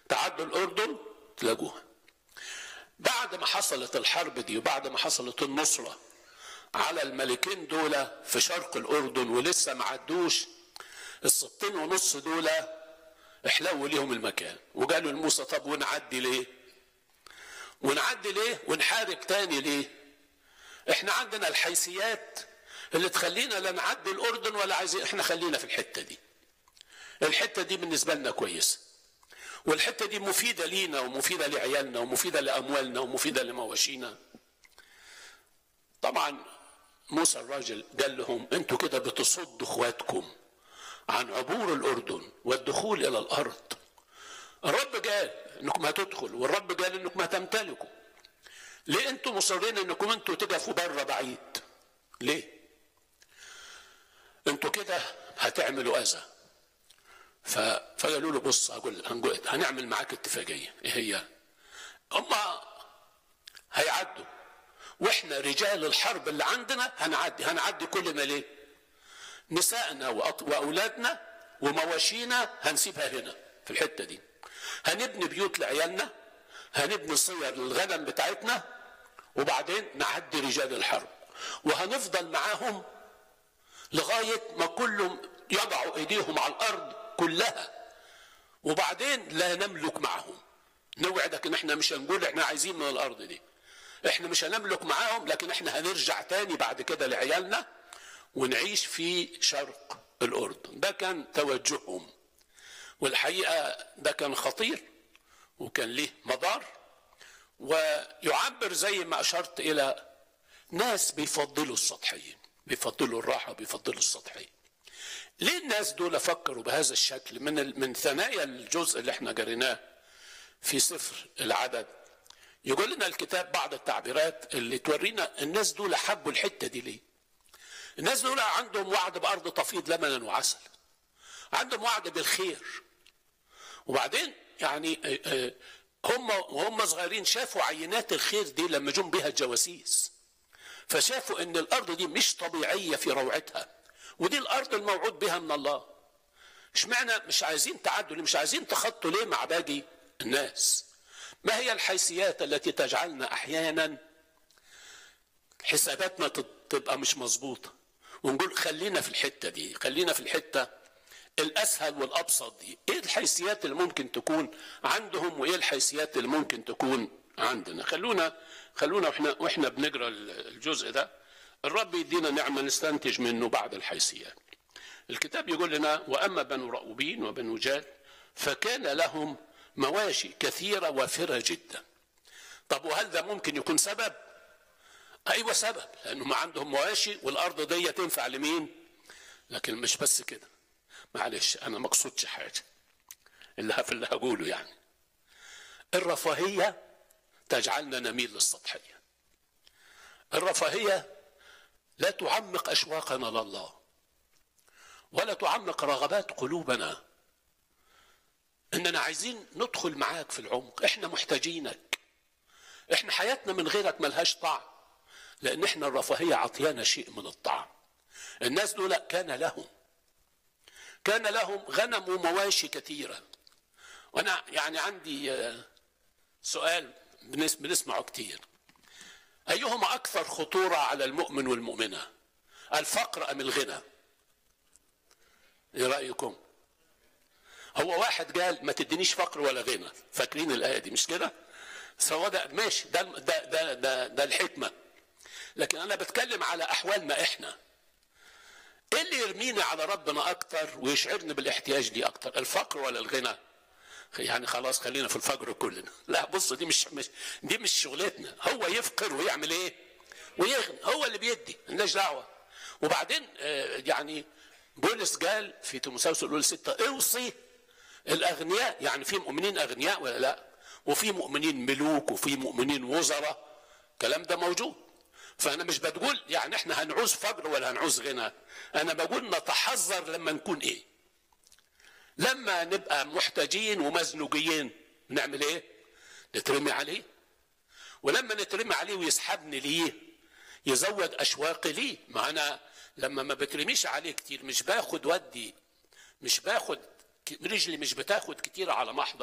تعدوا الاردن تلاقوها بعد ما حصلت الحرب دي وبعد ما حصلت النصره على الملكين دول في شرق الاردن ولسه ما عدوش السبطين ونص دول احلوا ليهم المكان وقالوا لموسى طب ونعدي ليه ونعدي ليه ونحارب تاني ليه احنا عندنا الحيثيات اللي تخلينا لا نعدي الاردن ولا عايزين احنا خلينا في الحته دي الحته دي بالنسبه لنا كويسه والحته دي مفيده لينا ومفيده لعيالنا ومفيده لاموالنا ومفيده لمواشينا طبعا موسى الراجل قال لهم انتوا كده بتصدوا اخواتكم عن عبور الاردن والدخول الى الارض الرب قال انكم هتدخلوا والرب قال انكم هتمتلكوا ليه انتوا مصرين انكم انتوا تقفوا بره بعيد ليه انتوا كده هتعملوا اذى ف... فقالوا له بص اقول هنقول هنعمل معاك اتفاقيه ايه هي هم هيعدوا واحنا رجال الحرب اللي عندنا هنعدي هنعدي كلنا ليه نسائنا وأط... واولادنا ومواشينا هنسيبها هنا في الحته دي هنبني بيوت لعيالنا هنبني صير للغنم بتاعتنا وبعدين نعدي رجال الحرب وهنفضل معاهم لغايه ما كلهم يضعوا ايديهم على الارض كلها وبعدين لا نملك معهم نوعدك ان احنا مش هنقول احنا عايزين من الارض دي احنا مش هنملك معاهم لكن احنا هنرجع تاني بعد كده لعيالنا ونعيش في شرق الاردن ده كان توجههم والحقيقه ده كان خطير وكان ليه مضار ويعبر زي ما اشرت الى ناس بيفضلوا السطحيه بيفضلوا الراحه بيفضلوا السطحيه ليه الناس دول فكروا بهذا الشكل من من ثنايا الجزء اللي احنا قريناه في سفر العدد يقول لنا الكتاب بعض التعبيرات اللي تورينا الناس دول حبوا الحته دي ليه الناس دول عندهم وعد بارض تفيض لبنا وعسل عندهم وعد بالخير وبعدين يعني هم وهم صغيرين شافوا عينات الخير دي لما جم بها الجواسيس فشافوا ان الارض دي مش طبيعيه في روعتها ودي الارض الموعود بها من الله اشمعنى مش عايزين تعدوا مش عايزين تخطوا ليه مع باقي الناس ما هي الحيثيات التي تجعلنا احيانا حساباتنا تبقى مش مظبوطه ونقول خلينا في الحته دي خلينا في الحته الاسهل والابسط دي ايه الحيثيات اللي ممكن تكون عندهم وايه الحيثيات اللي ممكن تكون عندنا خلونا خلونا واحنا واحنا بنقرا الجزء ده الرب يدينا نعمه نستنتج منه بعض الحيثيات الكتاب يقول لنا واما بنو رأوبين وبنو جاد فكان لهم مواشي كثيره وافره جدا طب وهل ده ممكن يكون سبب ايوه سبب لانهم عندهم مواشي والارض دي تنفع لمين لكن مش بس كده معلش انا ما اقصدش حاجه اللي في اللي هقوله يعني الرفاهيه تجعلنا نميل للسطحيه الرفاهيه لا تعمق اشواقنا لله ولا تعمق رغبات قلوبنا اننا عايزين ندخل معاك في العمق احنا محتاجينك احنا حياتنا من غيرك ملهاش طعم لان احنا الرفاهيه عطيانا شيء من الطعم الناس دول كان لهم كان لهم غنم ومواشي كثيره وانا يعني عندي سؤال بنسمعه كتير ايهما اكثر خطوره على المؤمن والمؤمنه الفقر ام الغنى ايه رايكم هو واحد قال ما تدينيش فقر ولا غنى فاكرين الايه دي مش كده سواء ده ماشي ده ده ده ده, ده الحكمه لكن انا بتكلم على احوالنا احنا ايه اللي يرميني على ربنا اكتر ويشعرني بالاحتياج دي اكتر الفقر ولا الغنى يعني خلاص خلينا في الفقر كلنا لا بص دي مش, مش دي مش شغلتنا هو يفقر ويعمل ايه ويغني هو اللي بيدي مالناش دعوه وبعدين آه يعني بولس قال في تيموثاوس الاولى ستة اوصي الاغنياء يعني في مؤمنين اغنياء ولا لا وفي مؤمنين ملوك وفي مؤمنين وزراء الكلام ده موجود فانا مش بتقول يعني احنا هنعوز فقر ولا هنعوز غنى انا بقول نتحذر لما نكون ايه لما نبقى محتاجين ومزنوجين نعمل ايه نترمي عليه ولما نترمي عليه ويسحبني ليه يزود اشواقي ليه ما انا لما ما بترميش عليه كتير مش باخد ودي مش باخد رجلي مش بتاخد كتير على محضر